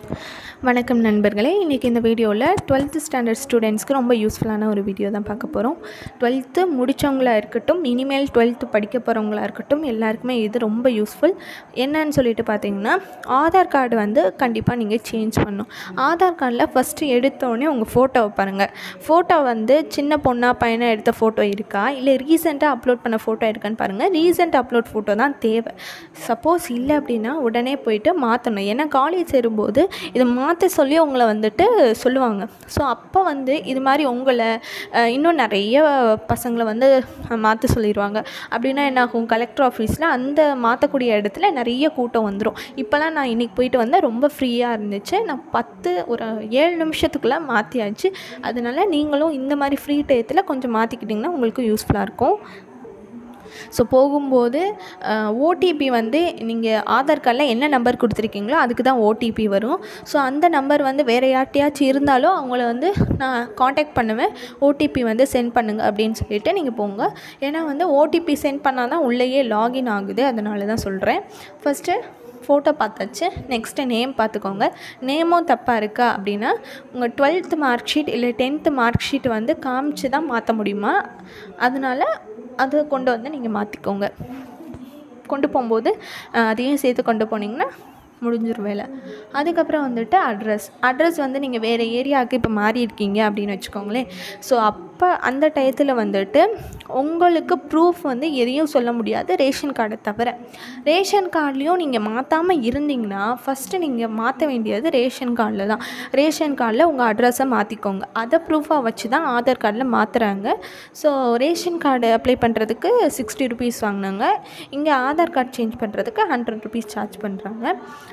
வணக்கம் நண்பர்களே இன்றைக்கி இந்த வீடியோவில் டுவெல்த்து ஸ்டாண்டர்ட் ஸ்டூடெண்ட்ஸ்க்கு ரொம்ப யூஸ்ஃபுல்லான ஒரு வீடியோ தான் பார்க்க போகிறோம் டுவெல்த்து முடித்தவங்களா இருக்கட்டும் இனிமேல் டுவெல்த்து படிக்க போகிறவங்களா இருக்கட்டும் எல்லாருக்குமே இது ரொம்ப யூஸ்ஃபுல் என்னன்னு சொல்லிட்டு பார்த்தீங்கன்னா ஆதார் கார்டு வந்து கண்டிப்பாக நீங்கள் சேஞ்ச் பண்ணணும் ஆதார் கார்டில் ஃபஸ்ட்டு எடுத்தோடனே உங்கள் ஃபோட்டோவை பாருங்கள் ஃபோட்டோ வந்து சின்ன பொண்ணா பையனை எடுத்த ஃபோட்டோ இருக்கா இல்லை ரீசெண்டாக அப்லோட் பண்ண ஃபோட்டோ இருக்கான்னு பாருங்கள் ரீசெண்ட் அப்லோட் ஃபோட்டோ தான் தேவை சப்போஸ் இல்லை அப்படின்னா உடனே போயிட்டு மாற்றணும் ஏன்னா காலேஜ் சேரும்போது இதை மாற்ற சொல்லி உங்களை வந்துட்டு சொல்லுவாங்க ஸோ அப்போ வந்து இது மாதிரி உங்களை அஹ், இன்னும் நிறைய பசங்களை வந்து மாற்ற சொல்லிடுவாங்க அப்படின்னா என்ன ஆகும் கலெக்டர் ஆஃபீஸில் அந்த மாற்றக்கூடிய இடத்துல நிறைய கூட்டம் வந்துடும் இப்போலாம் நான் இன்றைக்கி போயிட்டு வந்தால் ரொம்ப ஃப்ரீயாக இருந்துச்சு நான் பத்து ஒரு ஏழு நிமிஷத்துக்குள்ளே மாற்றியாச்சு அதனால நீங்களும் இந்த மாதிரி ஃப்ரீ டயத்தில் கொஞ்சம் மாற்றிக்கிட்டிங்கன்னா உங்களுக்கு யூஸ்ஃபுல்லாக இருக்கும் ஸோ போகும்போது ஓடிபி வந்து நீங்கள் ஆதார் கார்டில் என்ன நம்பர் கொடுத்துருக்கீங்களோ அதுக்கு தான் ஓடிபி வரும் ஸோ அந்த நம்பர் வந்து வேறு யார்ட்டையாச்சும் இருந்தாலும் அவங்கள வந்து நான் காண்டாக்ட் பண்ணுவேன் ஓடிபி வந்து சென்ட் பண்ணுங்கள் அப்படின்னு சொல்லிட்டு நீங்கள் போங்க ஏன்னா வந்து ஓடிபி சென்ட் பண்ணால் தான் உள்ளேயே லாகின் ஆகுது அதனால தான் சொல்கிறேன் ஃபஸ்ட்டு ஃபோட்டோ பார்த்தாச்சு நெக்ஸ்ட்டு நேம் பார்த்துக்கோங்க நேமும் தப்பாக இருக்கா அப்படின்னா உங்கள் டுவெல்த்து மார்க் ஷீட் இல்லை டென்த்து மார்க் ஷீட் வந்து காமிச்சு தான் மாற்ற முடியுமா அதனால் அதை கொண்டு வந்து நீங்கள் மாற்றிக்கோங்க கொண்டு போகும்போது அஹ், அதையும் சேர்த்து கொண்டு போனீங்கன்னா முடிஞ்சிரும் வேலை அதுக்கப்புறம் வந்துட்டு அட்ரஸ் அட்ரஸ் வந்து நீங்கள் வேறு ஏரியாவுக்கு இப்போ மாறி இருக்கீங்க அப்படின்னு வச்சுக்கோங்களேன் ஸோ அப்போ அந்த டயத்தில் வந்துட்டு உங்களுக்கு ப்ரூஃப் வந்து எதையும் சொல்ல முடியாது ரேஷன் கார்டை தவிர ரேஷன் கார்ட்லேயும் நீங்கள் மாற்றாமல் இருந்தீங்கன்னா ஃபஸ்ட்டு நீங்கள் மாற்ற வேண்டியது ரேஷன் கார்டில் தான் ரேஷன் கார்டில் உங்கள் அட்ரஸை மாற்றிக்கோங்க அதை ப்ரூஃபாக வச்சு தான் ஆதார் கார்டில் மாற்றுறாங்க ஸோ ரேஷன் கார்டு அப்ளை பண்ணுறதுக்கு சிக்ஸ்டி ருபீஸ் வாங்கினாங்க இங்கே ஆதார் கார்டு சேஞ்ச் பண்ணுறதுக்கு ஹண்ட்ரட் ருபீஸ் சார்ஜ் பண்ணுறாங்க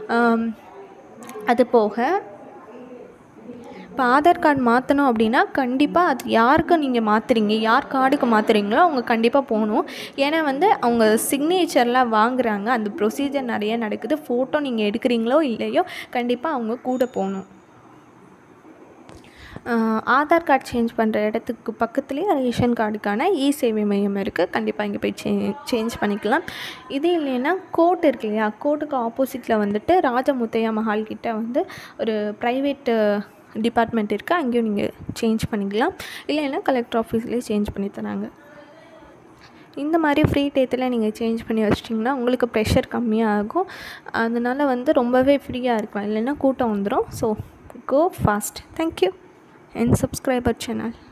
அது போக இப்போ ஆதார் கார்டு மாற்றணும் அப்படின்னா கண்டிப்பாக அது யாருக்கு நீங்கள் மாற்றுறீங்க யார் கார்டுக்கு மாற்றுறீங்களோ அவங்க கண்டிப்பாக போகணும் ஏன்னா வந்து அவங்க சிக்னேச்சர்லாம் வாங்குறாங்க அந்த ப்ரொசீஜர் நிறைய நடக்குது ஃபோட்டோ நீங்கள் எடுக்கிறீங்களோ இல்லையோ கண்டிப்பாக அவங்க கூட போகணும் ஆஹ் ஆதார் கார்டு சேஞ்ச் பண்ணுற இடத்துக்கு பக்கத்துலேயே ரேஷன் கார்டுக்கான இ சேவை மையம் இருக்குது கண்டிப்பாக இங்கே போய் சே சேஞ்ச் பண்ணிக்கலாம் இது இல்லைன்னா கோர்ட் இருக்கு இல்லையா கோர்ட்டுக்கு ஆப்போசிட்டில் வந்துட்டு ராஜமுத்தையா மஹால் கிட்ட வந்து ஒரு ப்ரைவேட்டு டிபார்ட்மெண்ட் இருக்குது அங்கேயும் நீங்கள் சேஞ்ச் பண்ணிக்கலாம் இல்லைன்னா கலெக்டர் ஆஃபீஸ்லேயே சேஞ்ச் பண்ணி தராங்க இந்த மாதிரி ஃப்ரீ டயத்தில் நீங்கள் சேஞ்ச் பண்ணி வச்சிட்டிங்கன்னா உங்களுக்கு ப்ரெஷர் கம்மியாகும் அதனால வந்து ரொம்பவே ஃப்ரீயாக இருக்கலாம் இல்லைன்னா கூட்டம் வந்துடும் so go fast thank you and subscribe our channel